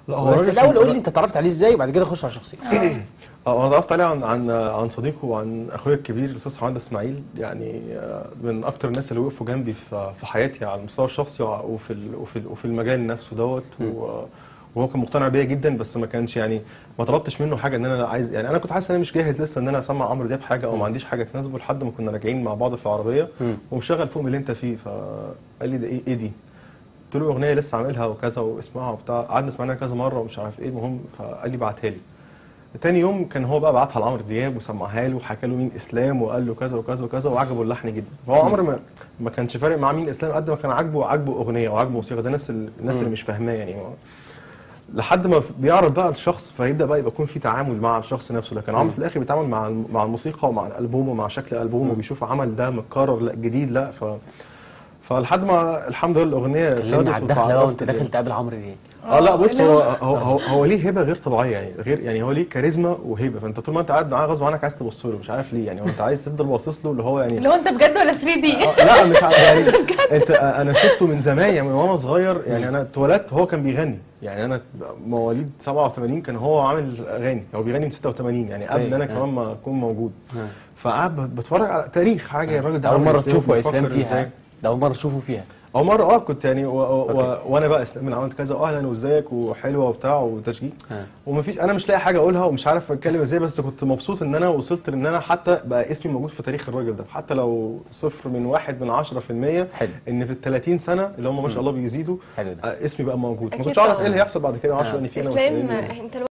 لا، هو بس راجل الاول كان- قول لي انت اتعرفت عليه ازاي وبعد كده خش على شخصيته اه انا اتعرفت عليه عن عن عن صديقه وعن اخويا الكبير الاستاذ حماد اسماعيل يعني آه، من اكتر الناس اللي وقفوا جنبي في في حياتي على المستوى الشخصي وع- وفي ال- وفي ال- وفي المجال نفسه دوت و- وهو كان مقتنع بيا جدا بس ما كانش يعني ما طلبتش منه حاجه ان انا عايز يعني انا كنت حاسس ان انا مش جاهز لسه ان انا اسمع عمرو دياب حاجه او ما عنديش حاجه تناسبه لحد ما كنا راجعين مع بعض في العربيه ومشغل فوق من اللي انت فيه فقال لي ده ايه ايه دي؟ قلت له اغنيه لسه عاملها وكذا واسمعها وبتاع قعدنا سمعناها كذا مره ومش عارف ايه المهم فقال لي بعتها لي تاني يوم كان هو بقى بعتها لعمرو دياب وسمعها له وحكى له مين اسلام وقال له كذا وكذا وكذا وعجبه اللحن جدا فهو عمرو ما ما كانش فارق معاه مين اسلام قد ما كان عاجبه عاجبه اغنيه وعاجبه موسيقى ده الناس ال- الناس اللي مش فاهماه يعني هو لحد ما بيعرف بقى الشخص فيبدا بقى يبقى يكون في تعامل مع الشخص نفسه لكن عمرو في الاخر بيتعامل مع الم- مع الموسيقى ومع الالبوم ومع شكل الالبوم وبيشوف عمل ده متكرر لا جديد لا ف فلحد ما الحمد لله الاغنيه كلمني ابتدت على الدخله بقى وتعرفت وانت داخل بيها. تقابل عمرو دياب اه لا بص اللي هو هو- هو هو, هو ليه هبه غير طبيعيه يعني غير يعني هو ليه كاريزما وهيبه فانت طول ما انت قاعد معاه غصب عنك عايز تبص له مش عارف ليه يعني هو انت عايز تفضل باصص له اللي هو يعني اللي هو انت بجد ولا 3 دي آه، لا مش عارف يعني انت آه، انا شفته من زمان يعني من وانا صغير يعني انا اتولدت هو كان بيغني يعني انا مواليد 87 كان هو عامل اغاني هو بيغني من 86 يعني قبل أيوة. انا كمان ما اكون موجود فقعد بتفرج على تاريخ حاجه الراجل ده اول عامل مره ازاي تشوفه يا وبيفكر اسلام فيها ازاي. ده اول مره تشوفه فيها اول مره اه كنت يعني و... و... و... أوكي. وانا بقى اسلام اللي عملت كذا واهلا وازيك وحلوه وبتاع وتشجيع ها. ومفيش انا مش لاقي حاجه اقولها ومش عارف اتكلم ازاي بس كنت مبسوط ان انا وصلت ان انا حتى بقى اسمي موجود في تاريخ الراجل ده حتى لو صفر من واحد من 10% حلو. ان في ال 30 سنه اللي هم ما شاء الله بيزيدوا حلو ده آه، اسمي بقى موجود ما أكيد كنتش اعرف طبعاً. ايه اللي هيحصل بعد كده ما اعرفش آه. ان في انا اسلام مسؤولين. انت